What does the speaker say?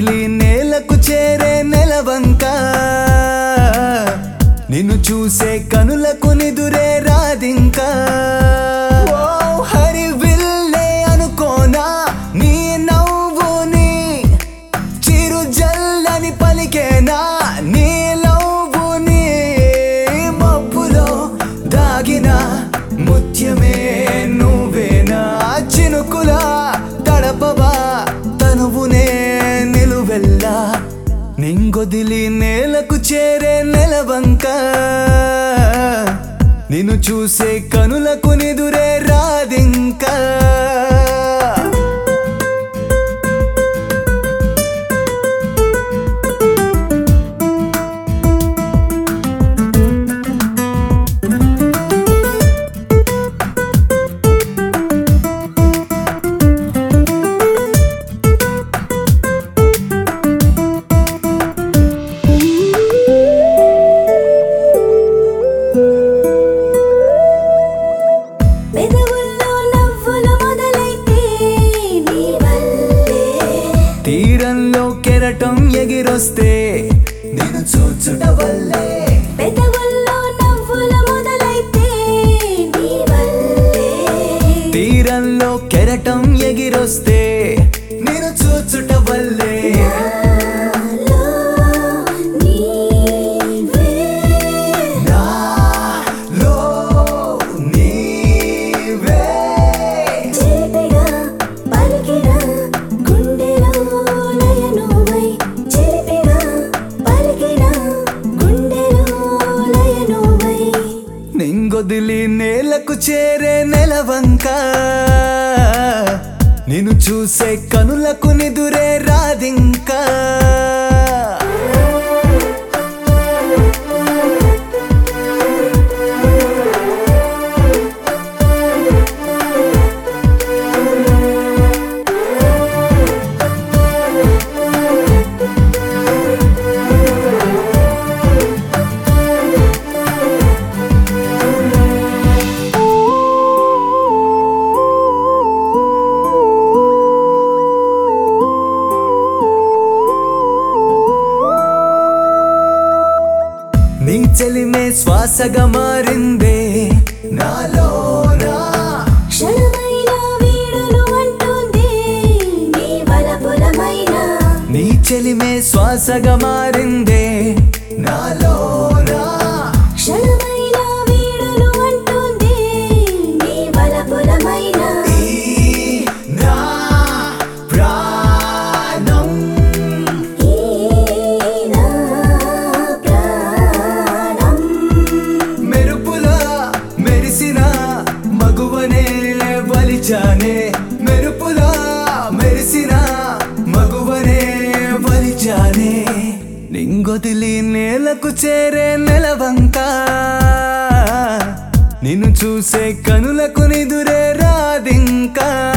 నింగొదిలి నేలకు చేరే నెలవంక నిన్ను చూసే కనులకు నిదురే రాదింకా ఓ హరి విల్లే అనుకోనా నీ నవ్వుని చిరు జల్లని పలికేనా నీ లవ్వుని మబ్బులో దాగిన ముత్యమే నువ్వేనా చినుకులా తడపవా తనువునే నిలువెల్లా నింగొదిలి నేలకు చేరే నెలవంక నిన్ను చూసే కనులకు నిదురే రాదింకా పెదవుల్లో నవ్వులు మొదలైతే నీ వల్లే తీరంలో కెరటం ఎగిరొస్తే నేను చూచుట వల్లే పెదవుల్లో నవ్వులు మొదలైతే నీ వల్లే తీరంలో కెరటం ఎగిరొస్తే నేను చూచుట వల్లే నాలో నీవే నాలో నీవే చిలిపిగా పలికిన గుండెలో లయనువై చిలిపిగా పలికిన గుండెలో లయనువై నింగొదిలి నేలకు చేరే నెలవంక నిన్ను చూసే కనులకు నిదురే రాదింకా నీ చెలిమే శ్వాసగా మారిందే నాలోనా క్షణమైన వీడును అంటుంది నీ బలపులమైన నీ చెలిమే శ్వాసగా మారిందే నాలోనా క్షణమైన వీడును అంటుంది నీ బలపులమైన ఈ నా ప్రాణం ఈ నా ప్రాణం మెరుపులా మెరిసిన మగువనే వలిచానే మెరుపులా మెరిసిన మగువనే వలిచానే నింగొదిలి నేలకు చేరే నెలవంక నిన్ను చూసే కనులకు నిదురే రాదింకా